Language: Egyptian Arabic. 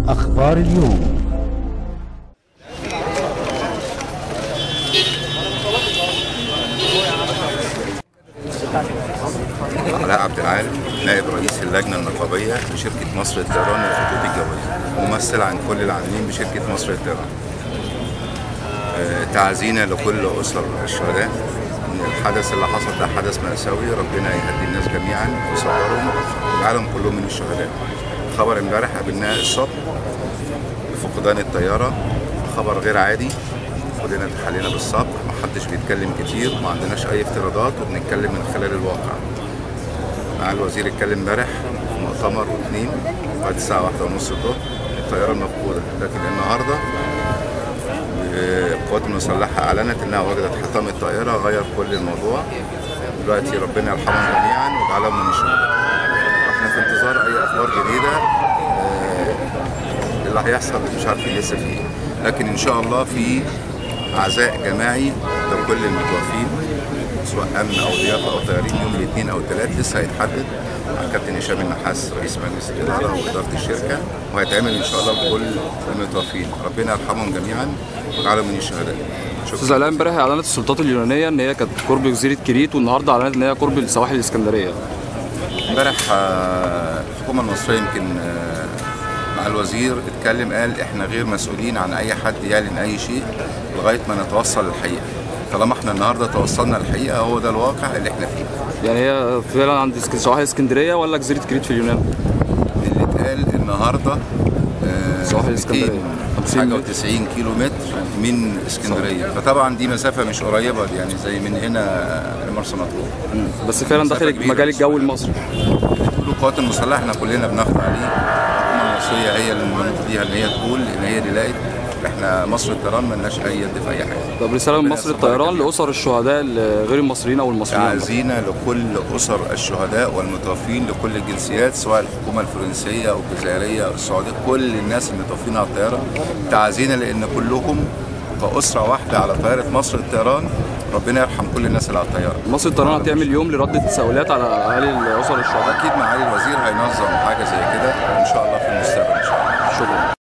أخبار اليوم علاء عبد العال نائب رئيس اللجنه النقابيه بشركه مصر للطيران للخطوط الجويه ممثل عن كل العاملين بشركه مصر للطيران آه، تعزينا لكل اسر الشهداء ان الحدث اللي حصل ده حدث مأساوي ربنا يهدي الناس جميعا ويصبرهم العالم كله من الشهداء خبر امبارح قابلناه الصبح بفقدان الطياره خبر غير عادي كلنا اتحلينا بالصبر محدش بيتكلم كتير ما عندناش اي افتراضات وبنتكلم من خلال الواقع مع الوزير اتكلم امبارح في مؤتمر واثنين بعد الساعة واحدة ونص الظهر الطيارة المفقودة لكن النهاردة آه، القوات المسلحة أعلنت إنها وجدت حطام الطائرة غير كل الموضوع دلوقتي ربنا يرحمهم جميعا ويجعلهم من الشهداء احنا في انتظار أي أخبار جديدة آه، اللي هيحصل مش عارفين لسه فيه لكن إن شاء الله في عزاء جماعي لكل المتوفين سواء امن او ضيافه او طيارين يوم الاثنين او الثلاث لسه هيتحدد مع كابتن هشام النحاس رئيس مجلس الاداره واداره الشركه وهيتعمل ان شاء الله لكل المتوفين ربنا يرحمهم جميعا ويجعلهم من الشهداء استاذ شكرا علاء امبارح اعلنت السلطات اليونانيه ان هي كانت قرب جزيره كريت والنهارده اعلنت ان هي قرب سواحل الاسكندريه امبارح آه، الحكومه المصريه يمكن آه، مع الوزير اتكلم قال احنا غير مسؤولين عن اي حد يعلن اي شيء لغايه ما نتوصل للحقيقه طالما احنا النهارده توصلنا للحقيقه هو ده الواقع اللي احنا فيه يعني هي فعلا عند اسك- سواحل اسكندريه ولا جزيره كريت في اليونان اللي اتقال النهارده آه، سواحل اسكندرية. 200 50 حاجه متر. و90 كيلو متر من اسكندريه فطبعا دي مسافه مش قريبه دي يعني زي من هنا لمرسى مطروح بس فعلا مسافة داخل كبيرة مجال الجو بصراحة. المصري بيقولوا القوات المسلحه احنا كلنا بنخضع عليه الحكومه المصريه هي اللي المنوط ليها ان هي تقول ان هي اللي لقت احنا مصر الطيران مالناش اي يد في اي حاجه طب رساله من ربنا مصر يصبرك الطيران جميعاً. لاسر الشهداء ال- غير المصريين او المصريين تعزينا لكل اسر الشهداء والمتوفين لكل الجنسيات سواء الحكومه الفرنسيه او الجزائريه او السعوديه كل الناس المتوفين على الطياره تعزينا لان كلكم كاسره واحده على طياره مصر الطيران ربنا يرحم كل الناس اللي على الطياره مصر الطيران هتعمل يوم لرد التساؤلات على اهالي اسر الشهداء اكيد معالي الوزير هينظم حاجه زي كده ان شاء الله في المستقبل ان شاء الله شكرا